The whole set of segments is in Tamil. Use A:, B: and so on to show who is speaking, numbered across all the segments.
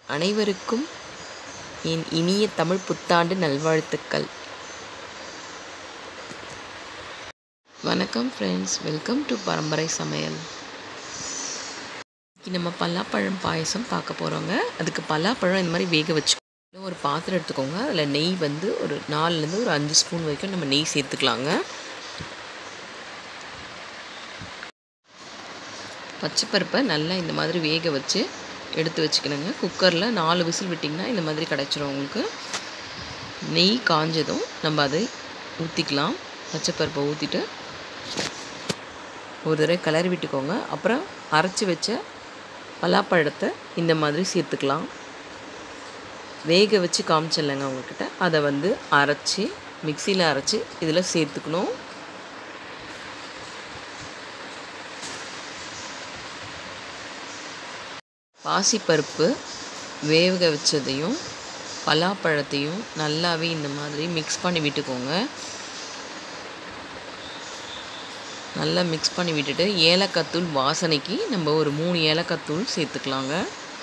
A: அனைவருக்கும் என் இனிய தமிழ் புத்தாண்டு நல்வாழ்த்துக்கள் வணக்கம் ஃப்ரெண்ட்ஸ் வெல்கம் டு பரம்பரை சமையல் இன்னைக்கு நம்ம பலாப்பழம் பாயசம் பார்க்க போகிறோங்க அதுக்கு பலாப்பழம் இந்த மாதிரி வேக வச்சு ஒரு பாத்திரம் எடுத்துக்கோங்க அதில் நெய் வந்து ஒரு நாலுலேருந்து ஒரு அஞ்சு ஸ்பூன் வரைக்கும் நம்ம நெய் சேர்த்துக்கலாங்க பச்சைப்பருப்பை நல்லா இந்த மாதிரி வேக வச்சு எடுத்து வச்சுக்கணுங்க குக்கரில் நாலு விசில் விட்டிங்கன்னா இந்த மாதிரி கிடச்சிரும் உங்களுக்கு நெய் காஞ்சதும் நம்ம அதை ஊற்றிக்கலாம் பச்சைப்பருப்பை ஊற்றிட்டு ஒரு தடவை கிளறி விட்டுக்கோங்க அப்புறம் அரைச்சி வச்ச பலாப்பழத்தை இந்த மாதிரி சேர்த்துக்கலாம் வேக வச்சு காமிச்சிடலைங்க அவங்கக்கிட்ட அதை வந்து அரைச்சி மிக்சியில் அரைச்சி இதில் சேர்த்துக்கணும் பாசிப்பருப்பு வேக வச்சதையும் பலாப்பழத்தையும் நல்லாவே இந்த மாதிரி மிக்ஸ் பண்ணி விட்டுக்கோங்க நல்லா மிக்ஸ் பண்ணி விட்டுட்டு ஏலக்காத்தூள் வாசனைக்கு நம்ம ஒரு மூணு ஏலக்காத்தூள் சேர்த்துக்கலாங்க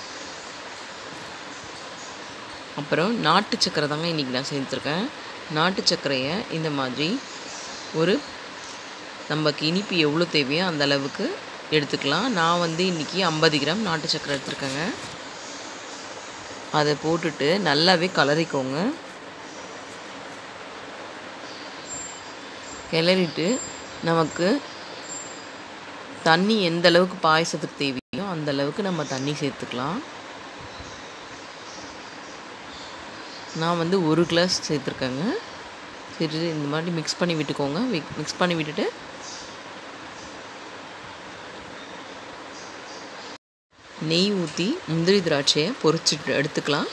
A: அப்புறம் நாட்டு சக்கரை தாங்க இன்றைக்கி நான் சேர்த்துருக்கேன் நாட்டு சர்க்கரையை இந்த மாதிரி ஒரு நமக்கு இனிப்பு எவ்வளோ தேவையோ அந்த அளவுக்கு எடுத்துக்கலாம் நான் வந்து இன்றைக்கி ஐம்பது கிராம் நாட்டு சக்கரை எடுத்துருக்கேங்க அதை போட்டுட்டு நல்லாவே கலரிக்கோங்க கிளறிட்டு நமக்கு தண்ணி எந்த அளவுக்கு பாயசத்துக்கு தேவையோ அந்த அளவுக்கு நம்ம தண்ணி சேர்த்துக்கலாம் நான் வந்து ஒரு கிளாஸ் சேர்த்துருக்கேங்க சரி இந்த மாதிரி மிக்ஸ் பண்ணி விட்டுக்கோங்க மிக்ஸ் பண்ணி விட்டுட்டு நெய் ஊற்றி முந்திரி திராட்சையை பொரிச்சிட்டு எடுத்துக்கலாம்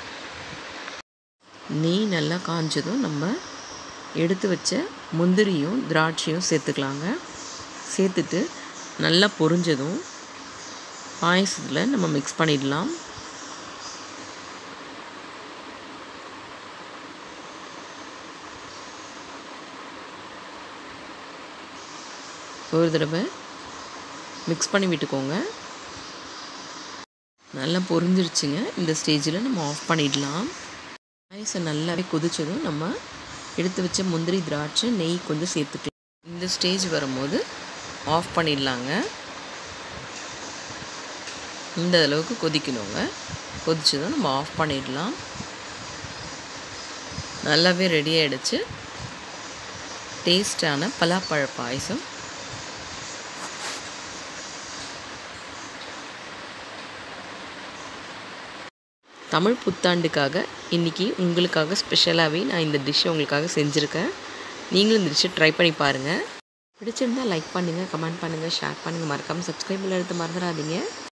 A: நெய் நல்லா காஞ்சதும் நம்ம எடுத்து வச்ச முந்திரியும் திராட்சையும் சேர்த்துக்கலாங்க சேர்த்துட்டு நல்லா பொரிஞ்சதும் பாயசத்தில் நம்ம மிக்ஸ் பண்ணிடலாம் ஒரு தடவை மிக்ஸ் பண்ணி விட்டுக்கோங்க நல்லா பொரிஞ்சிருச்சுங்க இந்த ஸ்டேஜில் நம்ம ஆஃப் பண்ணிடலாம் பாயசம் நல்லாவே கொதிச்சதும் நம்ம எடுத்து வச்ச முந்திரி திராட்சை நெய் கொஞ்சம் சேர்த்துக்கலாம் இந்த ஸ்டேஜ் வரும்போது ஆஃப் பண்ணிடலாங்க இந்த அளவுக்கு கொதிக்கணுங்க கொதிச்சதும் நம்ம ஆஃப் பண்ணிடலாம் நல்லாவே ரெடி ஆகிடுச்சு டேஸ்டான பலாப்பழ பாயசம் தமிழ் புத்தாண்டுக்காக இன்றைக்கி உங்களுக்காக ஸ்பெஷலாகவே நான் இந்த டிஷ்ஷை உங்களுக்காக செஞ்சுருக்கேன் நீங்களும் இந்த டிஷ்ஷை ட்ரை பண்ணி பாருங்கள் பிடிச்சிருந்தால் லைக் பண்ணுங்கள் கமெண்ட் பண்ணுங்கள் ஷேர் பண்ணுங்கள் மறக்காமல் சப்ஸ்கிரைப் எடுத்து மறந்துடாதீங்க